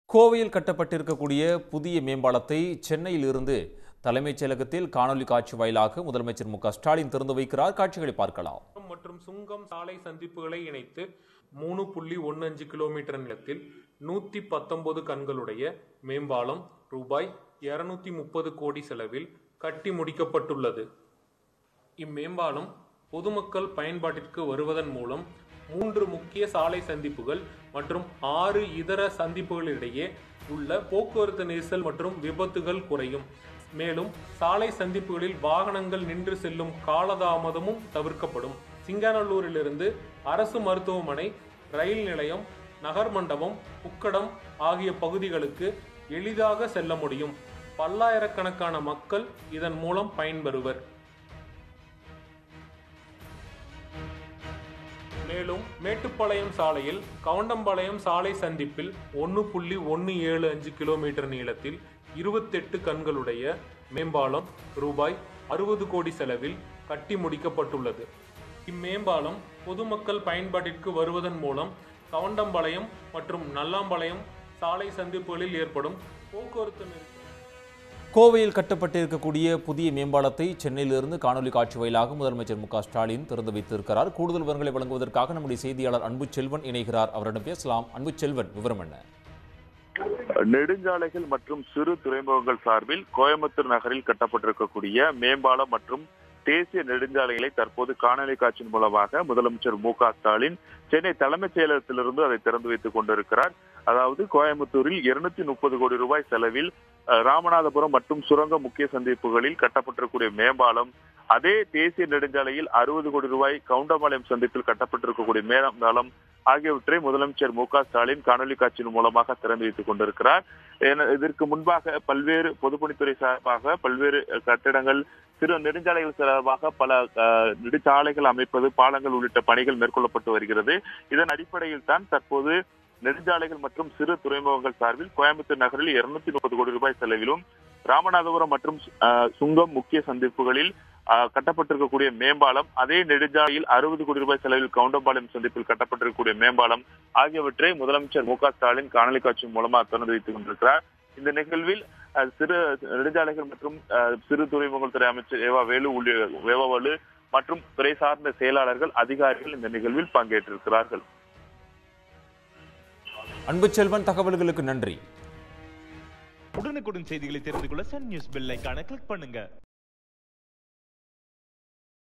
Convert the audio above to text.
கோவையில் கட்டப்பட்டிருக்கக்கூடிய புதிய மேம்பாலத்தை சென்னையில் இருந்து தலைமைச் செயலகத்தில் காணொலி காட்சி வாயிலாக முதலமைச்சர் மு க ஸ்டாலின் திறந்து வைக்கிறார் காட்சிகளை பார்க்கலாம் மற்றும் சுங்கம் சாலை சந்திப்புகளை இணைத்து மூணு புள்ளி ஒன்று அஞ்சு கிலோமீட்டர் நிலத்தில் நூற்றி பத்தொன்பது கண்களுடைய மேம்பாலம் ரூபாய் இருநூத்தி முப்பது கோடி செலவில் கட்டி முடிக்கப்பட்டுள்ளது இம்மேம்பாலம் பொதுமக்கள் பயன்பாட்டிற்கு வருவதன் மூலம் மூன்று முக்கிய சாலை சந்திப்புகள் மற்றும் ஆறு இதர சந்திப்புகளிடையே உள்ள போக்குவரத்து நெரிசல் மற்றும் விபத்துகள் குறையும் மேலும் சாலை சந்திப்புகளில் வாகனங்கள் நின்று செல்லும் காலதாமதமும் தவிர்க்கப்படும் சிங்காநல்லூரிலிருந்து அரசு மருத்துவமனை ரயில் நிலையம் நகர் மண்டபம் உக்கடம் ஆகிய பகுதிகளுக்கு எளிதாக செல்ல முடியும் பல்லாயிரக்கணக்கான மக்கள் இதன் மூலம் பயன்பெறுவர் மேலும் மேட்டுப்பாளையம் சாலையில் கவுண்டம்பாளையம் சாலை சந்திப்பில் ஒன்று புள்ளி ஒன்று ஏழு அஞ்சு கிலோமீட்டர் நீளத்தில் இருபத்தெட்டு கண்களுடைய மேம்பாலம் ரூபாய் அறுபது கோடி செலவில் கட்டி முடிக்கப்பட்டுள்ளது இம்மேம்பாலம் பொதுமக்கள் பயன்பாட்டிற்கு வருவதன் மூலம் கவுண்டம்பாளையம் மற்றும் நல்லாம்பாளையம் சாலை சந்திப்புகளில் ஏற்படும் போக்குவரத்து நெரிசல் கோவையில் கட்டப்பட்டிருக்கக்கூடிய புதிய மேம்பாலத்தை சென்னையிலிருந்து காணொலி காட்சி வாயிலாக முதலமைச்சர் மு க ஸ்டாலின் திறந்து வைத்திருக்கிறார் கூடுதல் விவரங்களை வழங்குவதற்காக நம்முடைய செய்தியாளர் அன்பு செல்வன் இணைகிறார் அவரிடம் பேசலாம் அன்பு செல்வன் விவரம் என்ன நெடுஞ்சாலைகள் மற்றும் சிறு துறைமுகங்கள் சார்பில் கோயம்புத்தூர் நகரில் கட்டப்பட்டிருக்கக்கூடிய மேம்பாலம் மற்றும் தேசிய நெடுஞ்சாலைகளை தற்போது காணொலி காட்சியின் மூலமாக முதலமைச்சர் மு க ஸ்டாலின் சென்னை தலைமைச் செயலகத்திலிருந்து அதை திறந்து வைத்துக் கொண்டிருக்கிறார் அதாவது கோயம்புத்தூரில் இருநூத்தி முப்பது கோடி ரூபாய் செலவில் அஹ், ராமநாதபுரம் மற்றும் சுரங்க முக்கிய சந்திப்புகளில் கட்டப்பட்டிருக்கக்கூடிய மேம்பாலம் அதே தேசிய நெடுஞ்சாலையில் அறுபது கோடி ரூபாய் கவுண்டம்பாளையம் சந்திப்பில் கட்டப்பட்டிருக்கக்கூடிய மேம்பாலம் ஆகியவற்றை முதலமைச்சர் மு க ஸ்டாலின் காணொலி காட்சியின் மூலமாக திறந்து வைத்துக் கொண்டிருக்கிறார் என- இதற்கு முன்பாக பல்வேறு பொதுப்பணித்துறை சார்பாக பல்வேறு அஹ், கட்டிடங்கள் சிறு நெடுஞ்சாலைகள் சார்பாக பல அஹ், நெடுஞ்சாலைகள் அமைப்பது பாலங்கள் உள்ளிட்ட பணிகள் மேற்கொள்ளப்பட்டு வருகிறது இதன் அடிப்படையில் தான் தற்போது நெடுஞ்சாலைகள் மற்றும் சிறு துறைமுகங்கள் சார்பில் கோயம்புத்தூர் நகரில் இருநூத்தி முப்பது கோடி ரூபாய் செலவிலும் ராமநாதபுரம் மற்றும் அஹ், சுங்கம் முக்கிய சந்திப்புகளில் அஹ், கட்டப்பட்டிருக்கக்கூடிய மேம்பாலம் அதே நெடுஞ்சாலையில் அறுபது கோடி ரூபாய் செலவில் கவுண்டம்பாளையம் சந்திப்பில் கட்டப்பட்டிருக்கக்கூடிய மேம்பாலம் ஆகியவற்றை முதலமைச்சர் மு க ஸ்டாலின் காணொலி காட்சி மூலமாக திறந்து வைத்துக் கொண்டிருக்கிறார் இந்த நிகழ்வில் அஹ், சிறு நெடுஞ்சாலைகள் மற்றும் அஹ், சிறு துறைமுகங்கள் துறை அமைச்சர் ஏவா வேலு உள்ளிட்ட வேவவலு மற்றும் துறை சார்ந்த செயலாளர்கள் அதிகாரிகள் இந்த நிகழ்வில் பங்கேற்றிருக்கிறார்கள் அன்பு செல்வன் தகவல்களுக்கு நன்றி உடனுக்குடன் செய்திகளை தெரிந்து கொள்ள சன் நியூஸ் பெல் ஐகானை கிளிக் பண்ணுங்க